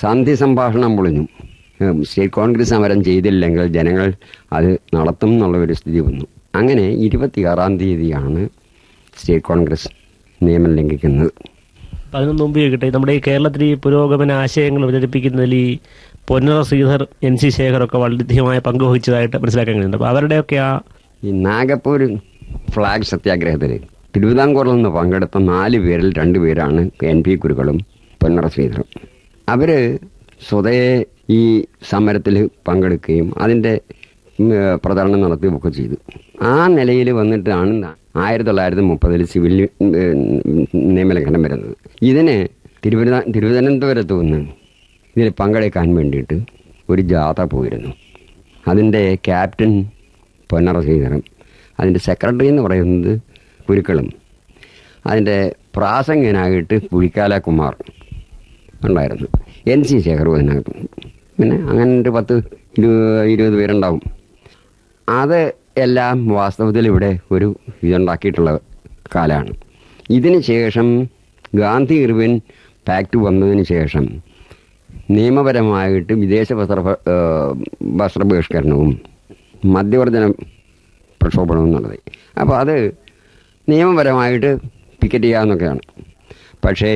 സന്ധി സംഭാഷണം പൊളിഞ്ഞു ഏം, സ്റ്റേറ്റ് കോൺഗ്രസ് സമരം ചെയ്തില്ലെങ്കിൽ ജനങ്ങൾ അത് നടത്തും എന്നുള്ള ഒരു സ്ഥിതി വന്നു അങ്ങനെ ഇരുപത്തിയാറാം തീയതിയാണ് സ്റ്റേറ്റ് കോൺഗ്രസ് നിയമം ലംഘിക്കുന്നത് അപ്പൊ അതിനു മുമ്പ് ചോദിക്കട്ടെ നമ്മുടെ ഈ കേരളത്തിൽ ഈ പുരോഗമന ആശയങ്ങൾ അവതരിപ്പിക്കുന്നതിൽ ഈ പൊന്നറ ശ്രീധർ എൻ സി ശേഖറൊക്കെ വളരെയധികമായ പങ്ക് വഹിച്ചതായിട്ട് മനസ്സിലാക്കാൻ കഴിയുന്നുണ്ട് അപ്പൊ അവരുടെയൊക്കെ ആ ഈ നാഗപ്പൂർ ഫ്ലാഗ് സത്യാഗ്രഹത്തിൽ തിരുവിതാംകൂറിൽ നിന്ന് പങ്കെടുത്ത നാല് പേരിൽ രണ്ട് പേരാണ് എൻ പി കുരുക്കളും പൊന്നറ ശ്രീധറും അവർ സ്വതയെ ഈ സമരത്തിൽ പങ്കെടുക്കുകയും അതിൻ്റെ ഉം, ഏഹ്, പ്രചരണം നടത്തുകയൊക്കെ ചെയ്തു ആ നിലയിൽ വന്നിട്ടാണ് ആയിരത്തി തൊള്ളായിരത്തി മുപ്പതിൽ സിവിൽ ഏഹ്, നിയമലംഘനം വരുന്നത് ഇതിന് തിരുവന തിരുവനന്തപുരത്ത് നിന്ന് ഇതിൽ പങ്കെടുക്കാൻ വേണ്ടിയിട്ട് ഒരു ജാഥ പോയിരുന്നു അതിൻ്റെ ക്യാപ്റ്റൻ പൊന്നറ ശ്രീധരൻ അതിൻ്റെ സെക്രട്ടറി എന്ന് പറയുന്നത് കുരുക്കളും അതിൻ്റെ പ്രാസംഗനായിട്ട് പുഴിക്കാല കുമാർ ഉണ്ടായിരുന്നു എൻ സി ശേഖറും അതിനകത്ത് പിന്നെ അങ്ങനെ ഒരു പത്ത് ഇരുപത് ഇരുപത് പേരുണ്ടാവും അത് എല്ലാം വാസ്തവത്തിൽ ഇവിടെ ഒരു ഇതുണ്ടാക്കിയിട്ടുള്ള കാലമാണ് ഇതിന് ശേഷം ഗാന്ധി ഇർവിൻ പാക്ട് വന്നതിന് ശേഷം നിയമപരമായിട്ട് വിദേശ വസ്ത്ര ഏഹ് വസ്ത്രബഹിഷ്കരണവും മദ്യവർജന പ്രക്ഷോഭണവും നടത്തി അപ്പോൾ അത് നിയമപരമായിട്ട് പിക്കറ്റ് ചെയ്യാമെന്നൊക്കെയാണ് പക്ഷേ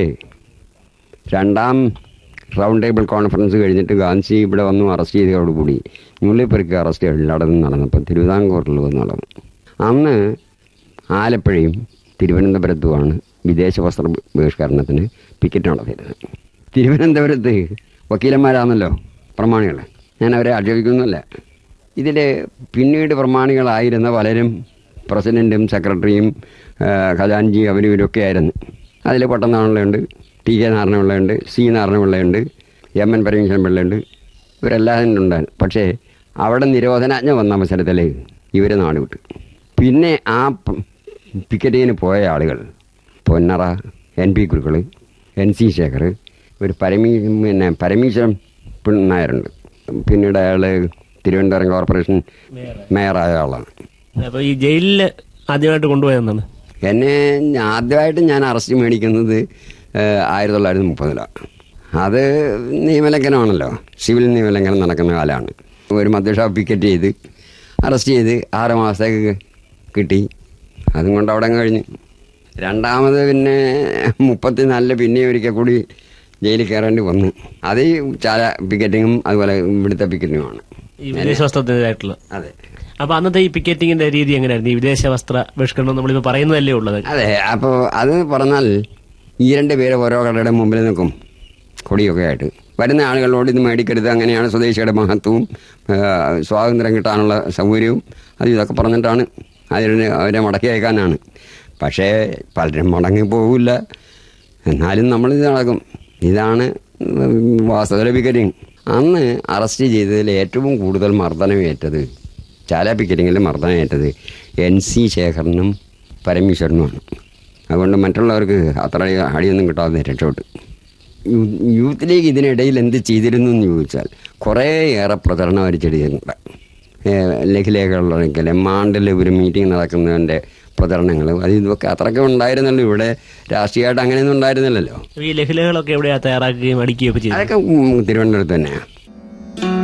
രണ്ടാം റൗണ്ട് ടേബിൾ കോൺഫറൻസ് കഴിഞ്ഞിട്ട് ഗാന്ധി ഇവിടെ വന്നു അറസ്റ്റ് ചെയ്തതോടുകൂടി ന്യൂള്ളിപ്പെറുക്കി അറസ്റ്റ് എല്ലായിടത്തും നടന്നപ്പോൾ തിരുവിതാംകൂറിൽ വന്ന് നടന്നു അന്ന് ആലപ്പുഴയും തിരുവനന്തപുരത്തുമാണ് വിദേശ വസ്ത്ര ബഹിഷ്കരണത്തിന് പിക്കറ്റ് നടത്തിയിരുന്നത് തിരുവനന്തപുരത്ത് വക്കീലന്മാരാണല്ലോ പ്രമാണികൾ ഞാൻ അവരെ ആക്ഷേപിക്കുന്നില്ല ഇതിൽ പിന്നീട് പ്രമാണികളായിരുന്ന പലരും പ്രസിഡൻറ്റും സെക്രട്ടറിയും ആ, ഖജാൻജി അവരും ഇവരൊക്കെ ആയിരുന്നു അതിൽ പട്ടനാണുള്ളുണ്ട് ടി കെ നാരായണപിള്ളയുണ്ട് സി നാരായണപിള്ളയുണ്ട് എം എൻ പരമേശ്വരൻ പിള്ളയുണ്ട് ഇവരെല്ലാവരും ഉണ്ടായിരുന്നു പക്ഷേ അവിടെ നിരോധനാജ്ഞ വന്ന അവസരത്തിൽ ഇവർ നാട് വിട്ടു പിന്നെ ആ പ- പിക്കറ്റിങ്ങിന് പോയ ആളുകൾ Ponnara N P Kurukkal N C Sekhar ഒരു പരമീ പിന്നെ പരമീശ്വരൻ പിള്ള നായരുണ്ട് പിന്നീട് അയാൾ തിരുവനന്തപുരം കോർപ്പറേഷൻ മേയറായ ആളാണ് അപ്പൊ ഈ ജയിലിൽ ആദ്യമായിട്ട് കൊണ്ടുപോയെന്നാണ് എന്നെ ഞാ- ആദ്യമായിട്ട് ഞാൻ അറസ്റ്റ് മേടിക്കുന്നത് ഏഹ്, ആയിരത്തി തൊള്ളായിരത്തി മുപ്പതിലാണ് അത് നിയമലംഘനമാണല്ലോ സിവിൽ നിയമലംഘനം നടക്കുന്ന കാലമാണ് ഒരു മദ്യഷാപ്പ് പിക്കറ്റ് ചെയ്ത് അറസ്റ്റ് ചെയ്ത് ആറ് മാസത്തേക്ക് കിട്ടി അതും കൊണ്ട് അവിടെ അങ്ങ് കഴിഞ്ഞു രണ്ടാമത് പിന്നെ മുപ്പത്തിനാലില് പിന്നെ ഒരിക്കൽ കൂടി ജയിലിൽ കയറേണ്ടി വന്നു അത് ഈ ചാല പിക്കറ്റിങ്ങും അതുപോലെ ഇവിടുത്തെ പിക്കറ്റിങ്ങുമാണ് ഈ വിദേശ വസ്ത്രത്തിനായിട്ടുള്ള അതെ അപ്പൊ അന്നത്തെ ഈ പിക്കറ്റിങ്ങിന്റെ രീതി എങ്ങനെയായിരുന്നു ഈ വിദേശ വസ്ത്ര ബഹിഷ്കരണം നമ്മളിപ്പോ പറയുന്നതല്ലേ ഉള്ളത് അതെ അപ്പോൾ അത് പറഞ്ഞാൽ ഈ രണ്ട് പേര് ഓരോ കടയുടെ മുമ്പിൽ നിൽക്കും കൊടിയൊക്കെ ആയിട്ട് വരുന്ന ആളുകളോട് ഇത് മേടിക്കരുത് അങ്ങനെയാണ് സ്വദേശിയുടെ മഹത്വവും ആ, സ്വാതന്ത്ര്യം കിട്ടാനുള്ള സൗകര്യവും അത് ഇതൊക്കെ പറഞ്ഞിട്ടാണ് അതിന് അവരെ മടക്കി അയക്കാനാണ് പക്ഷേ പലരും മടങ്ങി പോകില്ല എന്നാലും നമ്മളിത് നടക്കും ഇതാണ് വാസ്തവ പിക്കറ്റിങ് അന്ന് അറസ്റ്റ് ചെയ്തതിൽ ഏറ്റവും കൂടുതൽ മർദ്ദനമേറ്റത് ചാല പിക്കറ്റിങ്ങിൽ മർദ്ദനമേറ്റത് എൻ സി ശേഖരനും പരമേശ്വരനുമാണ് അതുകൊണ്ട് മറ്റുള്ളവർക്ക് അത്ര അടിയൊന്നും കിട്ടാതെ രക്ഷപ്പെട്ടു യൂ- യൂത്ത് ലീഗ് ഇതിനിടയിൽ എന്ത് ചെയ്തിരുന്നു എന്ന് ചോദിച്ചാൽ കുറേയേറെ പ്രചരണം അവർ ചെയ്തിരുന്നുണ്ട് ലഘുലേഖകളിൽ മാണ്ടിൽ ഒരു മീറ്റിംഗ് നടക്കുന്നതിൻ്റെ പ്രചരണങ്ങൾ അത് ഇതൊക്കെ അത്രയ്ക്ക് ഉണ്ടായിരുന്നല്ലോ ഇവിടെ രാഷ്ട്രീയമായിട്ട് അങ്ങനെയൊന്നും ഉണ്ടായിരുന്നില്ലല്ലോ ഈ ലഹലകളൊക്കെ എവിടെയാ തയ്യാറാക്കുകയും അടിക്കുകയും ഒക്കെ ചെയ്തത് അതൊക്കെ ഉം, തിരുവനന്തപുരത്ത് തന്നെയാണ്